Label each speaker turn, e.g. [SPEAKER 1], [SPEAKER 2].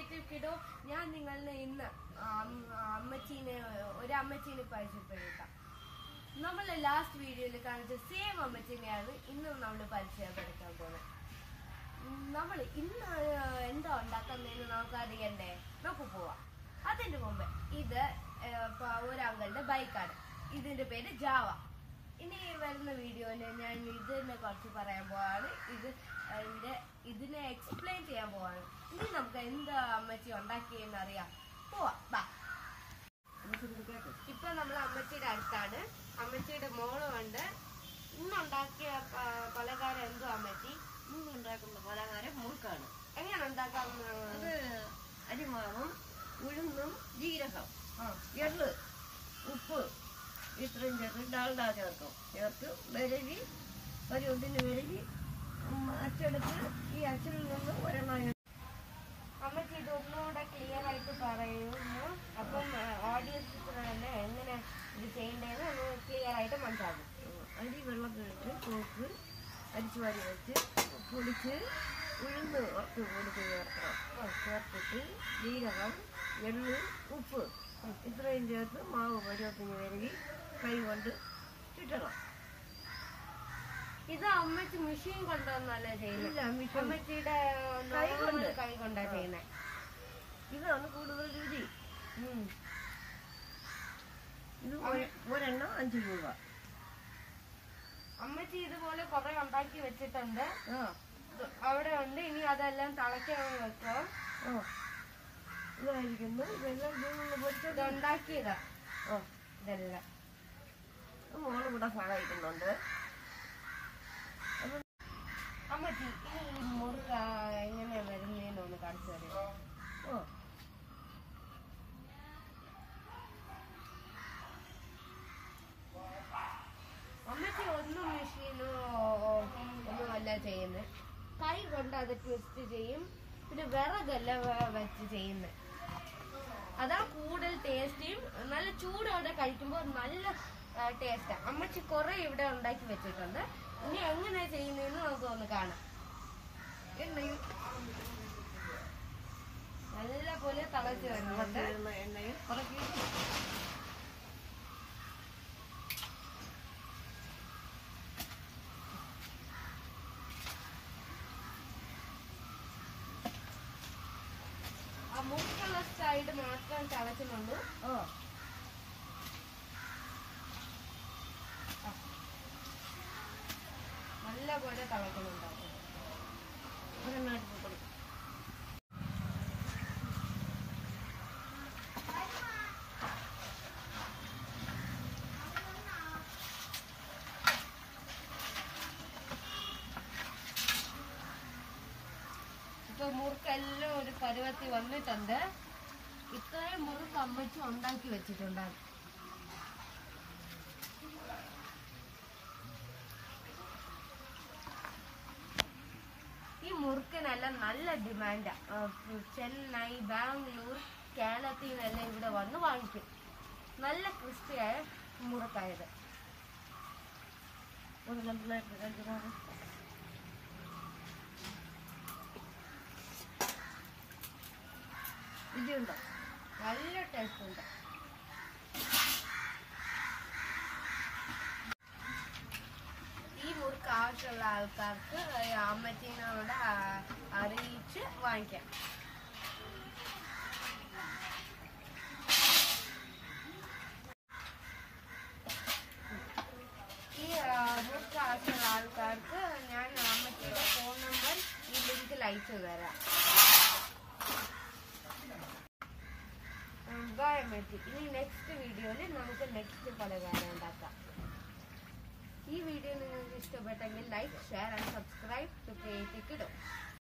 [SPEAKER 1] Creative കിഡോ ഞാൻ നിങ്ങളിന് ഇന്ന് അം- അമ്മച്ചീനെ ഒരു അമ്മച്ചീനെ പരിചയപ്പെടുത്താം നമ്മൾ ലാസ്റ്റ് വീഡിയോയിൽ കാണിച്ച സെയിം അമ്മച്ചീനെയാണ് ഇന്നും നമ്മൾ പരിചയപ്പെടുത്താൻ പോകുന്നത് നമ്മൾ ഇന്ന് എന്താ ഉണ്ടാക്കുന്നതെന്ന് നമുക്ക് അറിയണ്ടേ നമുക്ക് പോവാം അതിന്റെ മുമ്പ് ഇത് ഏർ, ഇപ്പൊ ഒരു അങ്കളുടെ ബൈക്കാണ് ഇതിന്റെ പേര് ജാവ ഇനി വരുന്ന വീഡിയോയിൽ ഞാൻ ഇതിനെ കുറിച്ച് പറയാൻ പോവാണ് ഇത് അതിന്റെ ഇതിനെ എക്സ്പ്ലെയിൻ ചെയ്യാൻ പോവാണ് ഇനി നമുക്ക് എന്താ അമ്മച്ചി ഉണ്ടാക്കിയെന്ന് അറിയാം പോവാം ബാ ഇപ്പൊ നമ്മൾ അമ്മച്ചിയുടെ അടുത്താണ് അമ്മച്ചിയുടെ മോളും ഉണ്ട് ഇന്ന് ഉണ്ടാക്കിയ പ- പലഹാരം എന്തോ അമ്മച്ചി
[SPEAKER 2] ഇന്ന് ഉണ്ടാക്കുന്ന പലഹാരം മുറുക്കാണ്
[SPEAKER 1] എങ്ങനെ ഉണ്ടാക്കാം
[SPEAKER 2] അത് അരിമാവും ഉഴുന്നും ജീരകം
[SPEAKER 1] ആ.
[SPEAKER 2] എള്ള് ഉപ്പ് ഇത്രയും ചേർത്ത് ഡാൽഡ ചേർക്കും ചേർത്ത് വിരവി ഒരു ഒന്നിന് വിരവി ഉം, അച്ചെടുത്ത് ഈ അച്ചിൽ നിന്ന് ഒരെണ്ണം
[SPEAKER 1] അമ്മച്ചി ഇത് ഒന്നുകൂടെ ക്ലിയർ ആയിട്ട് പറയുന്നു അപ്പം ഓഡിയൻസ് തന്നെ എങ്ങനെ ഇത് ചെയ്യേണ്ടതെന്ന് ഒന്ന് ക്ലിയർ ആയിട്ട് മനസ്സിലാകും
[SPEAKER 2] അരി വെള്ളത്തിലിട്ട് കോക്ക് അരിച്ചു വാരി വെച്ച് പൊടിച്ച് ഉഴുന്ന് വറുത്ത് കൊടുത്ത് ചേർക്കണം ആ, ചേർത്തിട്ട് ജീരകം എള്ള് ഉപ്പ് ഇത്രയും ചേർത്ത് മാവ് പരുവത്തിന് വിരവി കൈ കൊണ്ട് ചുറ്റണം
[SPEAKER 1] ഇത് അമ്മച്ചി മെഷീൻ കൊണ്ടുവന്നല്ലേ ചെയ്യുന്നത്
[SPEAKER 2] ഇല്ല മിഷൻ
[SPEAKER 1] അമ്മച്ചിയുടെ
[SPEAKER 2] കൈ കൊണ്ട്.
[SPEAKER 1] normal കൈ കൊണ്ടാ ചെയ്യുന്നത്
[SPEAKER 2] ഇതാണ് കൂടുതൽ രുചി ഇത് ഒരു- ഒരെണ്ണം അഞ്ച് രൂപ
[SPEAKER 1] അമ്മച്ചി ഇതുപോലെ കുറെ ഉണ്ടാക്കി വെച്ചിട്ടുണ്ട്
[SPEAKER 2] ആ
[SPEAKER 1] ഇത് അവിടെ ഉണ്ട് ഇനി അതെല്ലാം തിളയ്ക്കാൻ വെക്കാം
[SPEAKER 2] ആ ഇതായിരിക്കുന്നു ഇതെല്ലാം ഇതിൽ നിന്ന്
[SPEAKER 1] ഇത്
[SPEAKER 2] പൊടിച്ചത്
[SPEAKER 1] ഉണ്ടാക്കിയതാ
[SPEAKER 2] ആ
[SPEAKER 1] ഇതെല്ലാം
[SPEAKER 2] മോള് കൂടെ സഹായിക്കുന്നുണ്ട്
[SPEAKER 1] അമ്മച്ചി ഇനി ഈ മുറുക്ക എങ്ങനെ വരുന്നതെന്ന് ഒന്ന് കാണിച്ചു തരുമോ
[SPEAKER 2] ഓ
[SPEAKER 1] അമ്മച്ചി ഒന്നും മെഷീനോ ഒന്നും അല്ല ചെയ്യുന്നത് കൈ കൊണ്ട് അത് ട്വിസ്റ്റ് ചെയ്യും പിന്നെ വിറകല്ല വ- വെച്ച് ചെയ്യുന്നത് അതാണ് കൂടുതൽ ടേസ്റ്റിയും നല്ല ചൂടോടെ കഴിക്കുമ്പോൾ നല്ല ടേസ്റ്റാ അമ്മച്ചി കുറെ ഇവിടെ ഉണ്ടാക്കി വെച്ചിട്ടുണ്ട് ഇനി എങ്ങനെ ചെയ്യുന്നതെന്ന് നമുക്ക് ഒന്ന് കാണാം
[SPEAKER 2] എണ്ണയിൽ
[SPEAKER 1] നല്ല പോലെ തിളച്ച് വരുന്നുണ്ട്
[SPEAKER 2] വരുന്ന എണ്ണയിൽ പുറക്കി
[SPEAKER 1] ആ മുക്കുള്ള സൈഡ് മാത്രം തിളച്ചുള്ളൂ
[SPEAKER 2] ഓ
[SPEAKER 1] നല്ല പോലെ തിളക്കുന്നുണ്ടാവും
[SPEAKER 2] ഒരെണ്ണം എടുത്ത് കൊടുക്കും
[SPEAKER 1] ഇപ്പൊ മുറുക്കെല്ലാം ഒരു പരുവത്തി വന്നിട്ടുണ്ട് ഇത്രയും മുറുക്ക് അമ്മച്ചി ഉണ്ടാക്കി വെച്ചിട്ടുണ്ടാകും ഈ മുറുക്കിനെല്ലാം നല്ല ഡിമാൻഡാ ചെന്നൈ ബാംഗ്ലൂർ കേരളത്തിൽ നിന്നെല്ലാം ഇവിടെ വന്ന് വാങ്ങിക്കും നല്ല ക്രിസ്പിയായ മുറുക്കായത്
[SPEAKER 2] ഒരു കണ്ടിലായിട്ട് കഴിക്കുന്നത് രുചിയുണ്ടോ
[SPEAKER 1] നല്ല ടേസ്റ്റ് ഉണ്ട് ഈ മുറുക്ക് ആവശ്യമുള്ള ആൾക്കാർക്ക് അമ്മച്ചീനോട് ആ- അറിയിച്ച് വാങ്ങിക്കാം ഈ ആ, മുറുക്ക് ആവശ്യമുള്ള ആൾക്കാർക്ക് ഞാൻ അമ്മച്ചിയുടെ ഫോൺ നമ്പർ ഈ ലിങ്കിൽ അയച്ചു തരാം ബൈ അമ്മച്ചി ഇനി നെക്സ്റ്റ് വീഡിയോയിൽ നമുക്ക് നെക്സ്റ്റ് പലകാരം ഉണ്ടാക്കാം ഈ വീഡിയോ നിങ്ങൾക്ക് ഇഷ്ടപ്പെട്ടെങ്കിൽ like share and subscribe to create കിടും